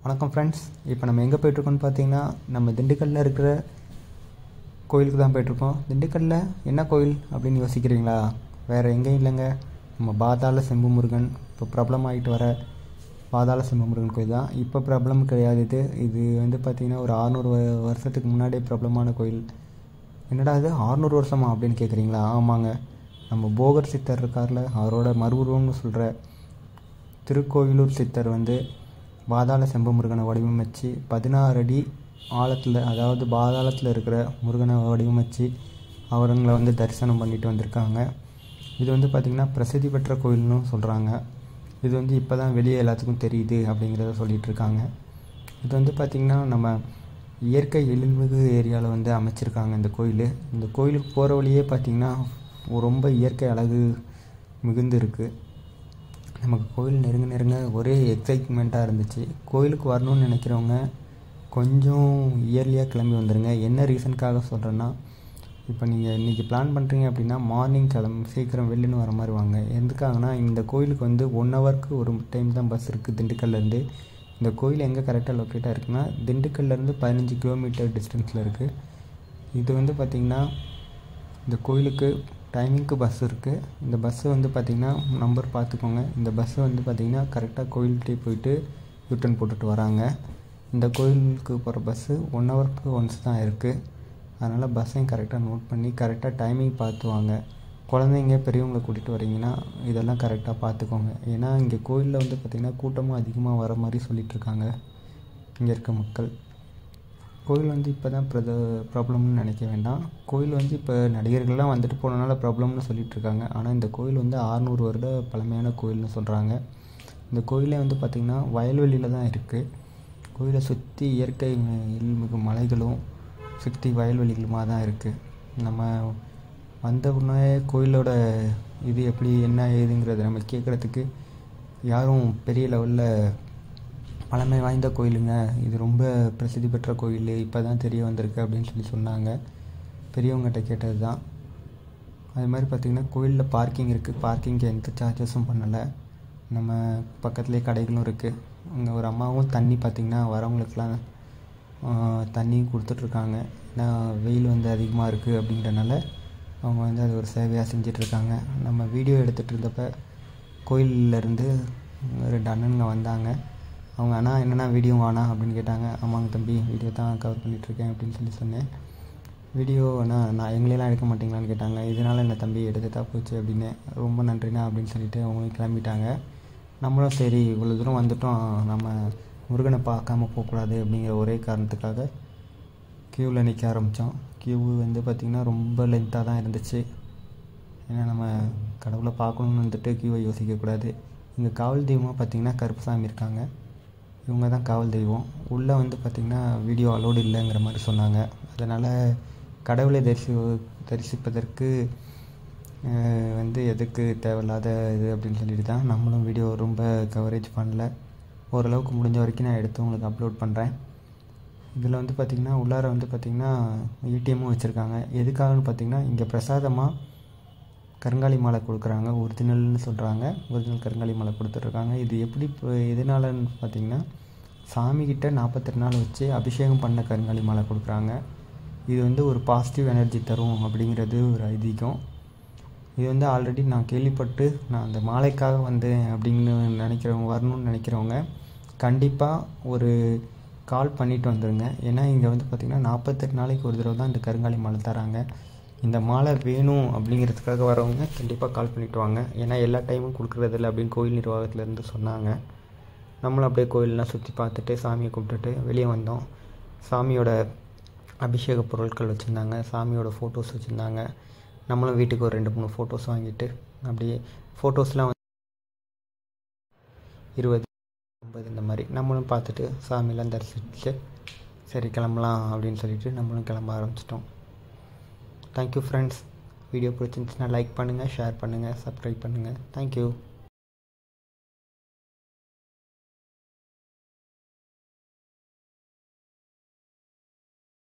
வணக்கம் ஃப்ரெண்ட்ஸ் இப்போ நம்ம எங்கே போயிட்டுருக்கோம்னு பார்த்தீங்கன்னா நம்ம திண்டுக்கல்லில் இருக்கிற கோயிலுக்கு தான் போயிட்டுருக்கோம் திண்டுக்கல்லில் என்ன கோயில் அப்படின்னு யோசிக்கிறீங்களா வேறு எங்கேயும் இல்லைங்க நம்ம பாதாள செம்பு முருகன் இப்போ பிரபலம் ஆகிட்டு வர பாதாள செம்பு முருகன் கோயில் தான் இப்போ பிரபலம் கிடையாது இது இது வந்து பார்த்திங்கன்னா ஒரு ஆறுநூறு வருஷத்துக்கு முன்னாடியே பிரபலமான கோயில் என்னடா இது ஆறுநூறு வருஷமா அப்படின்னு கேட்குறீங்களா ஆமாங்க நம்ம போகர் சித்தர் இருக்கார்ல அவரோட மறுவுருவம்னு சொல்கிற திருக்கோவிலூர் சித்தர் வந்து பாதாள செம்பு முருகனை வடிவமைச்சு பதினாறு அடி ஆழத்தில் அதாவது பாதாளத்தில் இருக்கிற முருகனை வடிவமைச்சு அவருங்களை வந்து தரிசனம் பண்ணிட்டு வந்திருக்காங்க இது வந்து பார்த்திங்கன்னா பிரசித்தி பெற்ற கோயில்னு சொல்கிறாங்க இது வந்து இப்போ தான் வெளியே எல்லாத்துக்கும் தெரியுது அப்படிங்கிறத சொல்லிகிட்டு இருக்காங்க இது வந்து பார்த்திங்கன்னா நம்ம இயற்கை எழில்மிகு ஏரியாவில் வந்து அமைச்சிருக்காங்க இந்த கோயில் இந்த கோயிலுக்கு போகிற வழியே பார்த்திங்கன்னா ரொம்ப இயற்கை அழகு மிகுந்து இருக்குது நமக்கு கோயில் நெருங்க நெருங்க ஒரே எக்ஸைட்மெண்ட்டாக இருந்துச்சு கோயிலுக்கு வரணும்னு நினைக்கிறவங்க கொஞ்சம் இயர்லியாக கிளம்பி வந்துடுங்க என்ன ரீசனுக்காக சொல்கிறேன்னா இப்போ நீங்கள் இன்றைக்கி பிளான் பண்ணுறீங்க அப்படின்னா மார்னிங் கிளம்பி சீக்கிரம் வெளிலன்னு வர மாதிரி வாங்க எதுக்காகனா இந்த கோயிலுக்கு வந்து ஒன் ஹவருக்கு ஒரு டைம் தான் பஸ் இருக்குது திண்டுக்கல்லேருந்து இந்த கோயில் எங்கே கரெக்டாக லொக்கேட்டாக இருக்குன்னா திண்டுக்கல்லேருந்து பதினஞ்சு கிலோமீட்டர் டிஸ்டன்ஸில் இருக்குது இது வந்து பார்த்திங்கன்னா இந்த கோயிலுக்கு டைமிங்க்கு பஸ் இருக்குது இந்த பஸ்ஸு வந்து பார்த்திங்கன்னா நம்பர் பார்த்துக்கோங்க இந்த பஸ்ஸு வந்து பார்த்திங்கன்னா கரெக்டாக கோயில்கிட்டே போயிட்டு யூட்டன் போட்டுட்டு வராங்க இந்த கோயிலுக்கு போகிற பஸ்ஸு ஒன் ஹவருக்கு ஒன்ஸ் தான் இருக்குது அதனால் பஸ்ஸையும் கரெக்டாக நோட் பண்ணி கரெக்டாக டைமிங் பார்த்து வாங்க குழந்தைங்க பெரியவங்களை கூட்டிகிட்டு வரீங்கன்னா இதெல்லாம் கரெக்டாக பார்த்துக்கோங்க ஏன்னா இங்கே கோயிலில் வந்து பார்த்திங்கன்னா கூட்டமும் அதிகமாக வர மாதிரி சொல்லிகிட்ருக்காங்க இங்கே இருக்க மக்கள் கோயில் வந்து இப்போ தான் ப்ரத ப்ராப்ளம்னு நினைக்க வேண்டாம் கோயில் வந்து இப்போ நடிகர்கள்லாம் வந்துட்டு போனனால ப்ராப்ளம்னு சொல்லிட்டு இருக்காங்க ஆனால் இந்த கோயில் வந்து ஆறுநூறு வருட பழமையான கோயில்னு சொல்கிறாங்க இந்த கோயிலே வந்து பார்த்திங்கன்னா வயல்வெளியில் தான் இருக்குது கோயிலை சுற்றி இயற்கை எழில்மிகு மலைகளும் சுற்றி வயல்வெளிகளுமாக தான் இருக்குது நம்ம வந்த உடனே கோயிலோட இது எப்படி என்ன ஏதுங்கிறத நம்ம கேட்குறதுக்கு யாரும் பெரிய லெவலில் பழமை வாய்ந்த கோயிலுங்க இது ரொம்ப பிரசித்தி பெற்ற கோயில் இப்போ தான் தெரிய வந்திருக்கு அப்படின்னு சொல்லி சொன்னாங்க பெரியவங்ககிட்ட கேட்டது தான் அது மாதிரி பார்த்திங்கன்னா கோயிலில் பார்க்கிங் இருக்குது பார்க்கிங்க்கு எந்த சார்ஜஸும் பண்ணலை நம்ம பக்கத்துலேயே கடைகளும் இருக்குது அங்கே ஒரு அம்மாவும் தண்ணி பார்த்திங்கன்னா வரவங்களுக்குலாம் தண்ணி கொடுத்துட்ருக்காங்க ஏன்னா வெயில் வந்து அதிகமாக இருக்குது அப்படின்றனால அவங்க வந்து அது ஒரு சேவையாக செஞ்சிட்ருக்காங்க நம்ம வீடியோ எடுத்துகிட்டு இருந்தப்போ கோயிலேருந்து ரெண்டு அண்ணனுங்க வந்தாங்க அவங்க அண்ணா என்னென்னா வீடியோ வாண்ணா அப்படின்னு கேட்டாங்க ஆமாங்க தம்பி வீடியோ தான் கவர் பண்ணிகிட்ருக்கேன் அப்படின்னு சொல்லி சொன்னேன் வீடியோ அண்ணா நான் எங்களெல்லாம் எடுக்க மாட்டீங்களான்னு கேட்டாங்க இதனால் என்ன தம்பி எடுத்துட்டா போச்சு அப்படின்னு ரொம்ப நன்றிண்ணா அப்படின்னு சொல்லிட்டு அவங்களும் கிளம்பிட்டாங்க நம்மளும் சரி இவ்வளோ தூரம் வந்துட்டோம் நம்ம முருகனை பார்க்காம போகக்கூடாது அப்படிங்கிற ஒரே காரணத்துக்காக க்யூவில் நிற்க ஆரம்பித்தோம் க்யூ வந்து பார்த்திங்கன்னா ரொம்ப லென்த்தாக தான் இருந்துச்சு ஏன்னா நம்ம கடவுளை பார்க்கணுன்னு வந்துட்டு க்யூவை யோசிக்கக்கூடாது இங்கே காவல் தெய்வமாக பார்த்திங்கன்னா கருப்புசாமி இருக்காங்க இவங்க தான் காவல் தெய்வம் உள்ளே வந்து பார்த்திங்கன்னா வீடியோ அலோடு இல்லைங்கிற மாதிரி சொன்னாங்க அதனால் கடவுளை தரிசி தரிசிப்பதற்கு வந்து எதுக்கு தேவையில்லாத இது அப்படின்னு சொல்லிட்டு தான் நம்மளும் வீடியோ ரொம்ப கவரேஜ் பண்ணல ஓரளவுக்கு முடிஞ்ச வரைக்கும் நான் எடுத்து உங்களுக்கு அப்லோட் பண்ணுறேன் இதில் வந்து பார்த்திங்கன்னா உள்ளார வந்து பார்த்திங்கன்னா ஏடிஎம்மும் வச்சுருக்காங்க எதுக்காகன்னு பார்த்திங்கன்னா இங்கே பிரசாதமாக கருங்காலி மாலை கொடுக்குறாங்க ஒரிஜினல்னு சொல்கிறாங்க ஒரிஜினல் கருங்காலி மாலை கொடுத்துட்ருக்காங்க இது எப்படி இப்போ எதனாலன்னு பார்த்தீங்கன்னா சாமிக்கிட்ட நாற்பத்தெட்டு நாள் வச்சு அபிஷேகம் பண்ண கருங்காலி மாலை கொடுக்குறாங்க இது வந்து ஒரு பாசிட்டிவ் எனர்ஜி தரும் அப்படிங்கிறது ஒரு ஐதீகம் இது வந்து ஆல்ரெடி நான் கேள்விப்பட்டு நான் அந்த மாலைக்காக வந்தேன் அப்படின்னு நினைக்கிறவங்க வரணும்னு நினைக்கிறவங்க கண்டிப்பாக ஒரு கால் பண்ணிவிட்டு வந்துடுங்க ஏன்னா இங்கே வந்து பார்த்திங்கன்னா நாற்பத்தெட்டு நாளைக்கு ஒரு தடவை தான் இந்த கருங்காலி மாலை தராங்க இந்த மாலை வேணும் அப்படிங்கிறதுக்காக வரவங்க கண்டிப்பாக கால் பண்ணிவிட்டு வாங்க ஏன்னா எல்லா டைமும் கொடுக்குறதில்ல அப்படின்னு கோயில் நிர்வாகத்துலேருந்து சொன்னாங்க நம்மளும் அப்படியே கோயிலெலாம் சுற்றி பார்த்துட்டு சாமியை கும்பிட்டுட்டு வெளியே வந்தோம் சாமியோட அபிஷேக பொருட்கள் வச்சுருந்தாங்க சாமியோட ஃபோட்டோஸ் வச்சுருந்தாங்க நம்மளும் வீட்டுக்கு ஒரு ரெண்டு மூணு ஃபோட்டோஸ் வாங்கிட்டு அப்படியே ஃபோட்டோஸ்லாம் வந்து இருபது ஐம்பது இந்த மாதிரி நம்மளும் பார்த்துட்டு சாமியெல்லாம் தரிசிச்சு சரி கிளம்பலாம் அப்படின்னு சொல்லிட்டு நம்மளும் கிளம்ப ஆரம்பிச்சிட்டோம் தேங்க்யூ ஃப்ரெண்ட்ஸ் வீடியோ பிடிச்சிருந்துச்சுன்னா லைக் பண்ணுங்கள் ஷேர் பண்ணுங்கள் சப்ஸ்கிரைப் பண்ணுங்கள் தேங்க்யூ